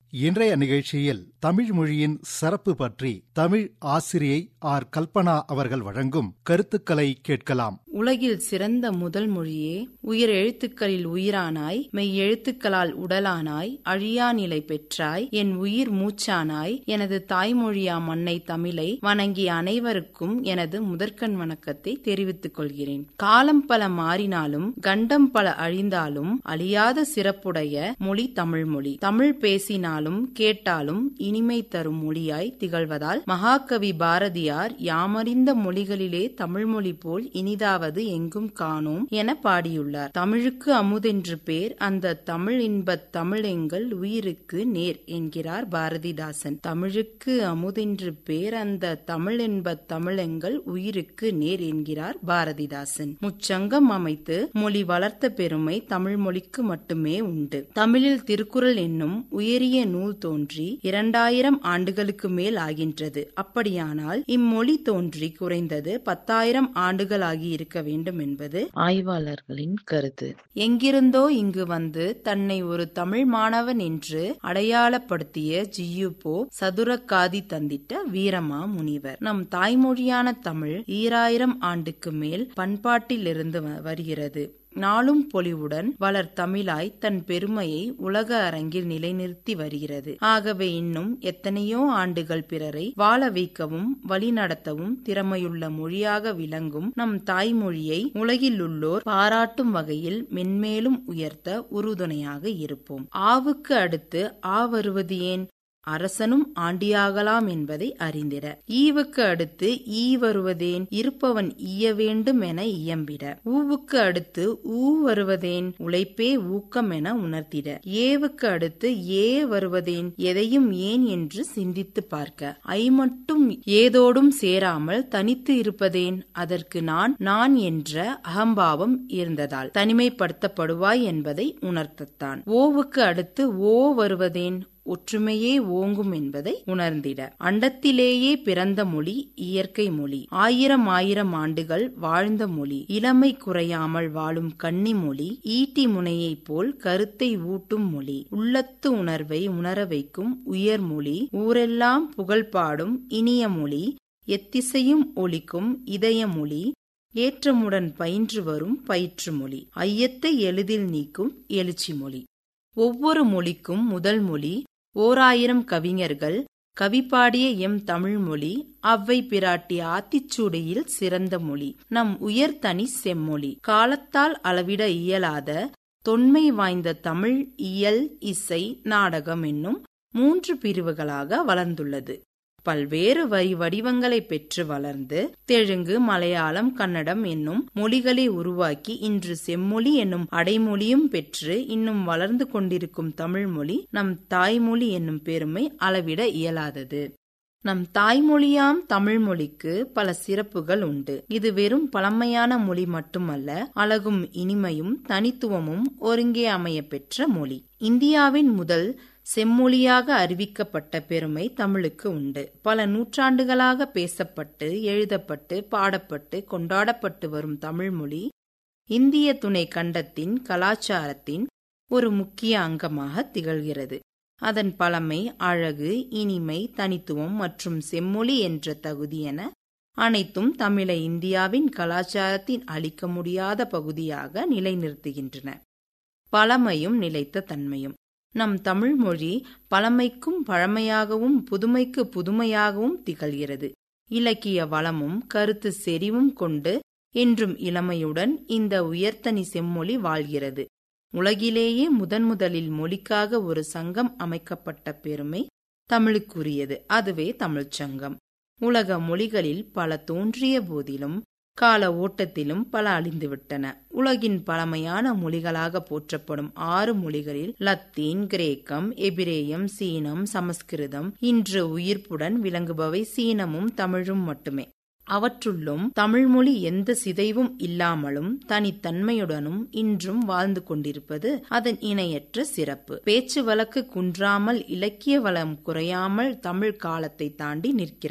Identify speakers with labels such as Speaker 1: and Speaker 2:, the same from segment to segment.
Speaker 1: இன்றைய நிகழ்ச்சியில் தமிழ் மொழியின் சிறப்பு பற்றி தமிழ் ஆசிரியை ஆர் கல்பனா அவர்கள் வழங்கும் கருத்துக்களை கேட்கலாம்
Speaker 2: உலகில் சிறந்த முதல் மொழியே உயிர் எழுத்துக்களில் உயிரானாய் மெய் எழுத்துக்களால் உடலானாய் அழியா நிலை பெற்றாய் என் உயிர் மூச்சானாய் எனது தாய்மொழியா மண்ணை தமிழை வணங்கி அனைவருக்கும் எனது முதற்கண் வணக்கத்தை தெரிவித்துக் கொள்கிறேன் காலம் பல மாறினாலும் கண்டம் பல அழிந்தாலும் அழியாத சிறப்புடைய மொழி தமிழ் மொழி தமிழ் பேசினாலும் கேட்டாலும் இனிமை தரும் மொழியாய் திகழ்வதால் மகாகவி பாரதியார் யாமறிந்த மொழிகளிலே தமிழ் மொழி போல் இனிதாவது எங்கும் காணோம் என பாடியுள்ளார் தமிழுக்கு அமுதென்று பேர் அந்த தமிழ் இன்பத் தமிழெங்கள் உயிருக்கு நேர் என்கிறார் பாரதிதாசன் தமிழுக்கு அமுதென்று பேர் அந்த தமிழ் என்பத் தமிழெங்கள் உயிருக்கு நேர் என்கிறார் பாரதிதாசன் முச்சங்கம் அமைத்து மொழி வளர்த்த பெருமை தமிழ் மொழிக்கு மட்டுமே உண்டு தமிழில் திருக்குறள் என்னும் உயரிய நூல் தோன்றி இரண்டாயிரம் ஆண்டுகளுக்கு மேல் ஆகின்றது அப்படியானால் இம்மொழி தோன்றி குறைந்தது பத்தாயிரம் ஆண்டுகளாகி இருக்க வேண்டும் என்பது
Speaker 3: ஆய்வாளர்களின் கருத்து
Speaker 2: எங்கிருந்தோ இங்கு வந்து தன்னை ஒரு தமிழ் மாணவன் என்று அடையாளப்படுத்திய ஜியு போப் சதுரக்காதி தந்திட்ட வீரமா முனிவர் நம் தாய்மொழியான தமிழ் ஈராயிரம் ஆண்டுக்கு மேல் பண்பாட்டிலிருந்து வ- வருகிறது நாளும் பொலிவுடன் வளர் தமிழாய் தன் பெருமையை உலக அரங்கில் நிலைநிறுத்தி வருகிறது ஆகவே இன்னும் எத்தனையோ ஆண்டுகள் பிறரை வாழ வைக்கவும் வழிநடத்தவும் திறமையுள்ள மொழியாக விளங்கும் நம் தாய்மொழியை உலகில் உள்ளோர் பாராட்டும் வகையில் மென்மேலும் உயர்த்த உறுதுணையாக இருப்போம் ஆவுக்கு அடுத்து ஆ வருவது ஏன் அரசனும் ஆண்டியாகலாம் என்பதை அறிந்திட ஈவுக்கு அடுத்து ஈ வருவதேன் இருப்பவன் ஈய வேண்டும் என இயம்பிட ஊவுக்கு அடுத்து ஊ வருவதேன் உழைப்பே ஊக்கம் என உணர்த்திட ஏவுக்கு அடுத்து ஏ வருவதேன் எதையும் ஏன் என்று சிந்தித்து பார்க்க ஐ மட்டும் ஏதோடும் சேராமல் தனித்து இருப்பதேன் அதற்கு நான் நான் என்ற அகம்பாவம் இருந்ததால் தனிமைப்படுத்தப்படுவாய் என்பதை உணர்த்தத்தான் ஓவுக்கு அடுத்து ஓ வருவதேன் ஒற்றுமையே ஓங்கும் என்பதை உணர்ந்திட அண்டத்திலேயே பிறந்த மொழி இயற்கை மொழி ஆயிரம் ஆயிரம் ஆண்டுகள் வாழ்ந்த மொழி இளமை குறையாமல் வாழும் கன்னி மொழி ஈட்டி முனையைப் போல் கருத்தை ஊட்டும் மொழி உள்ளத்து உணர்வை உணர வைக்கும் உயர் மொழி ஊரெல்லாம் புகழ் பாடும் இனிய மொழி எத்திசையும் ஒலிக்கும் இதய மொழி ஏற்றமுடன் பயின்று வரும் பயிற்று மொழி ஐயத்தை எளிதில் நீக்கும் எழுச்சி மொழி ஒவ்வொரு மொழிக்கும் முதல் மொழி ஓராயிரம் கவிஞர்கள் கவி பாடிய எம் தமிழ் மொழி அவ்வை பிராட்டி ஆத்திச்சூடியில் சிறந்த மொழி நம் உயர் தனி செம்மொழி காலத்தால் அளவிட இயலாத தொன்மை வாய்ந்த தமிழ் இயல் இசை நாடகம் என்னும் மூன்று பிரிவுகளாக வளர்ந்துள்ளது பல்வேறு வரி வடிவங்களை பெற்று வளர்ந்து தெலுங்கு மலையாளம் கன்னடம் என்னும் மொழிகளை உருவாக்கி இன்று செம்மொழி என்னும் அடைமொழியும் பெற்று இன்னும் வளர்ந்து கொண்டிருக்கும் தமிழ் மொழி நம் தாய்மொழி என்னும் பெருமை அளவிட இயலாதது நம் தாய்மொழியாம் தமிழ் மொழிக்கு பல சிறப்புகள் உண்டு இது வெறும் பழமையான மொழி மட்டுமல்ல அழகும் இனிமையும் தனித்துவமும் ஒருங்கே அமைய பெற்ற மொழி இந்தியாவின் முதல் செம்மொழியாக அறிவிக்கப்பட்ட பெருமை தமிழுக்கு உண்டு பல நூற்றாண்டுகளாக பேசப்பட்டு எழுதப்பட்டு பாடப்பட்டு கொண்டாடப்பட்டு வரும் தமிழ்மொழி இந்திய துணை கண்டத்தின் கலாச்சாரத்தின் ஒரு முக்கிய அங்கமாக திகழ்கிறது அதன் பழமை அழகு இனிமை தனித்துவம் மற்றும் செம்மொழி என்ற தகுதி என அனைத்தும் தமிழை இந்தியாவின் கலாச்சாரத்தின் அழிக்க முடியாத பகுதியாக நிலைநிறுத்துகின்றன பழமையும் நிலைத்த தன்மையும் நம் தமிழ் மொழி பழமைக்கும் பழமையாகவும் புதுமைக்கு புதுமையாகவும் திகழ்கிறது இலக்கிய வளமும் கருத்து செறிவும் கொண்டு என்றும் இளமையுடன் இந்த உயர்தனி செம்மொழி வாழ்கிறது உலகிலேயே முதன் முதலில் மொழிக்காக ஒரு சங்கம் அமைக்கப்பட்ட பெருமை தமிழுக்குரியது அதுவே தமிழ்ச் சங்கம் உலக மொழிகளில் பல தோன்றிய போதிலும் கால ஓட்டத்திலும் பல அழிந்துவிட்டன உலகின் பழமையான மொழிகளாக போற்றப்படும் ஆறு மொழிகளில் லத்தீன் கிரேக்கம் எபிரேயம் சீனம் சமஸ்கிருதம் இன்று உயிர்ப்புடன் விளங்குபவை சீனமும் தமிழும் மட்டுமே அவற்றுள்ளும் தமிழ்மொழி எந்த சிதைவும் இல்லாமலும் தனித்தன்மையுடனும் இன்றும் வாழ்ந்து கொண்டிருப்பது அதன் இணையற்ற சிறப்பு பேச்சு வழக்கு குன்றாமல் இலக்கிய வளம் குறையாமல் தமிழ் காலத்தை தாண்டி நிற்கிறது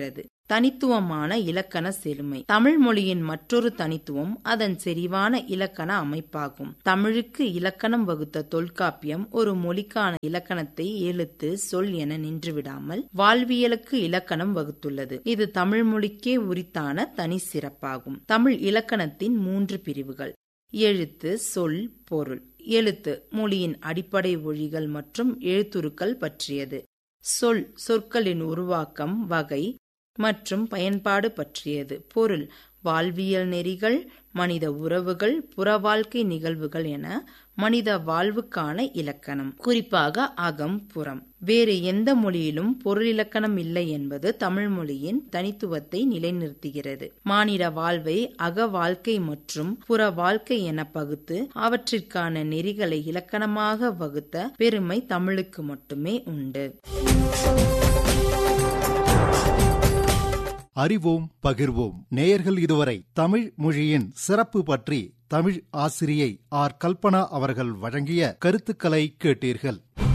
Speaker 2: தனித்துவமான இலக்கண செழுமை தமிழ் மொழியின் மற்றொரு தனித்துவம் அதன் செறிவான இலக்கண அமைப்பாகும் தமிழுக்கு இலக்கணம் வகுத்த தொல்காப்பியம் ஒரு மொழிக்கான இலக்கணத்தை எழுத்து சொல் என நின்றுவிடாமல் வாழ்வியலுக்கு இலக்கணம் வகுத்துள்ளது இது தமிழ் மொழிக்கே உரித்தான தனி சிறப்பாகும் தமிழ் இலக்கணத்தின் மூன்று பிரிவுகள் எழுத்து சொல் பொருள் எழுத்து மொழியின் அடிப்படை ஒழிகள் மற்றும் எழுத்துருக்கள் பற்றியது சொல் சொற்களின் உருவாக்கம் வகை மற்றும் பயன்பாடு பற்றியது பொருள் வாழ்வியல் நெறிகள் மனித உறவுகள் புற வாழ்க்கை நிகழ்வுகள் என மனித வாழ்வுக்கான இலக்கணம் குறிப்பாக அகம் புறம் வேறு எந்த மொழியிலும் பொருள் இலக்கணம் இல்லை என்பது தமிழ் மொழியின் தனித்துவத்தை நிலைநிறுத்துகிறது மானிட வாழ்வை அக வாழ்க்கை மற்றும் புற வாழ்க்கை என பகுத்து அவற்றிற்கான நெறிகளை இலக்கணமாக வகுத்த பெருமை தமிழுக்கு மட்டுமே உண்டு
Speaker 1: அறிவோம் பகிர்வோம் நேயர்கள் இதுவரை தமிழ் மொழியின் சிறப்பு பற்றி தமிழ் ஆசிரியை ஆர் கல்பனா அவர்கள் வழங்கிய கருத்துக்களை கேட்டீர்கள்